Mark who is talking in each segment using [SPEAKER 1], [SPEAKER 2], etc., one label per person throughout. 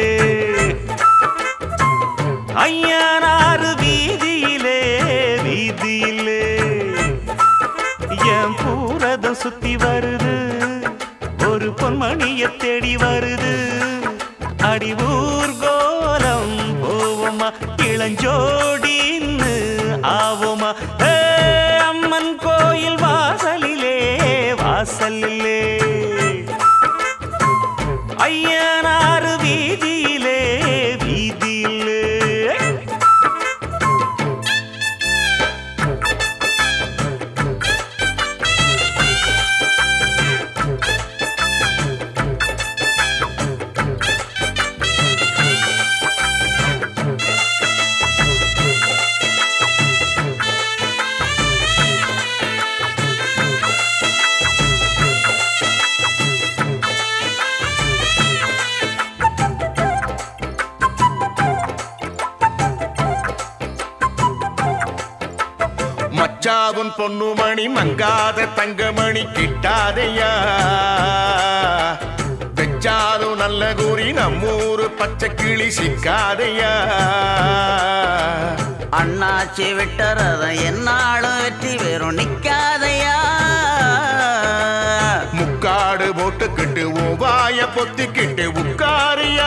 [SPEAKER 1] ஐயனாறு வீதியிலே வீதியிலே என் பூரதம் சுத்தி வருது ஒரு பொன்மணிய தேடி வருது அடி ஊர்கோலம் போவோமா இளஞ்சோடின்னு ஆவோமா ஏ, அம்மன் கோயில் வாசலிலே வாசலிலே ஐயனாறு வீதியிலே வீதியிலே
[SPEAKER 2] மச்சாவுன் பொண்ணுமணி மங்காத தங்கமணி கிட்டாதையா வெச்சாலும் நல்ல கூறி நம்மூரு பச்சை கிளி சிக்காதையா
[SPEAKER 3] அண்ணாச்சி விட்டறத என்னாலும் வெற்றி வெறும் நிக்காதையா
[SPEAKER 2] முக்காடு போட்டுக்கிட்டு உவாய பொத்திக்கிட்டு உட்காரியா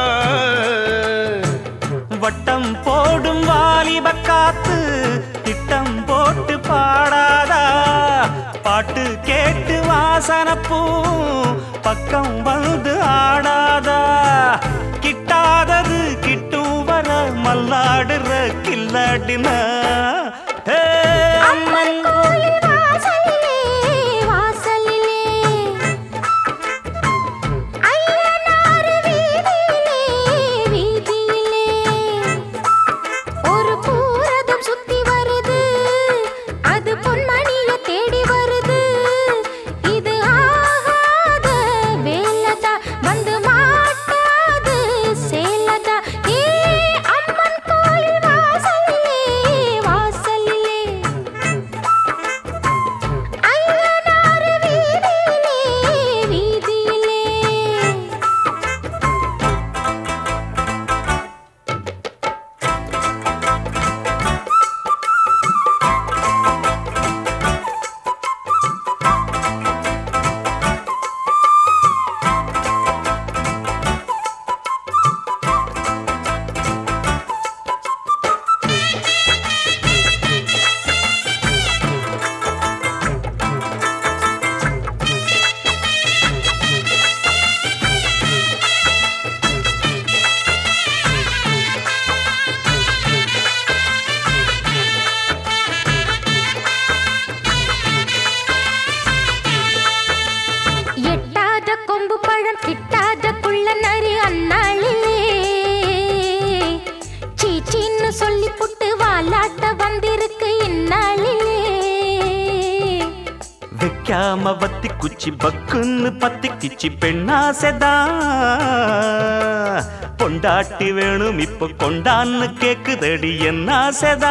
[SPEAKER 1] வட்டம் போடும் வாலிப காத்து திட்டம் போட்டு பாடாதா பாட்டு கேட்டு வாசனப்பூ பக்கம் வந்து ஆடாதா கிட்டாதது கிட்டும் வர மல்லாடுற கில்லாடினா ஹே, அம்மன்
[SPEAKER 4] கோயில் வாசலிலே வாசலிலே ஐயனார் வீதியிலே வீதியிலே ஒரு பூரதம் சுத்தி வருது அது பொன்மணிய தேடி வருது இது ஆகாத வேலதா வந்து மாட்டாது சேலதா ஏ அம்மன் கோயில் வாசலிலே வாசலிலே ஐயனார் வீதியிலே வீதியிலே எட்டாத கொம்பு பழம் கிட்டாத குள்ள நரி அந்நாளிலே சீச்சின்னு சொல்லி புட்டு வாலாட்ட வந்திருக்கு இந்நாளிலே
[SPEAKER 1] வைக்காம வத்தி குச்சி பக்குன்னு பத்தி கிச்சி பெண்ணாசைதா பொண்டாட்டி வேணும் இப்ப கொண்டான்னு கேக்குதடி என்ன ஆசைதா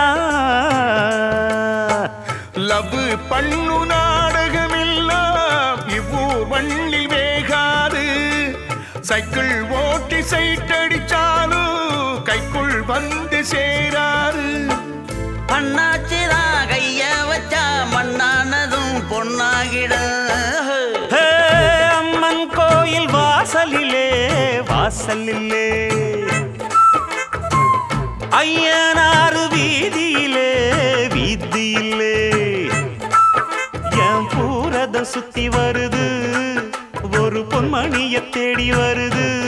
[SPEAKER 2] லவ் பண்ணு நாடகமெல்லாம் இவ்வூர் மண்ணில் வேகாது சைக்கிள் ஓட்டி சைட்டடிச்சாலும் கைக்குள் வந்து சேராது
[SPEAKER 3] அண்ணாச்சி தான் கைய வச்சா மண்ணானதும் பொன்னாகிட
[SPEAKER 1] ஹே, அம்மன் கோயில் வாசலிலே வாசலிலே ஐயனாறு வீதியிலே வீதியிலே என் பூரதம் சுத்தி வருது ஒரு பொன்மணிய தேடி வருது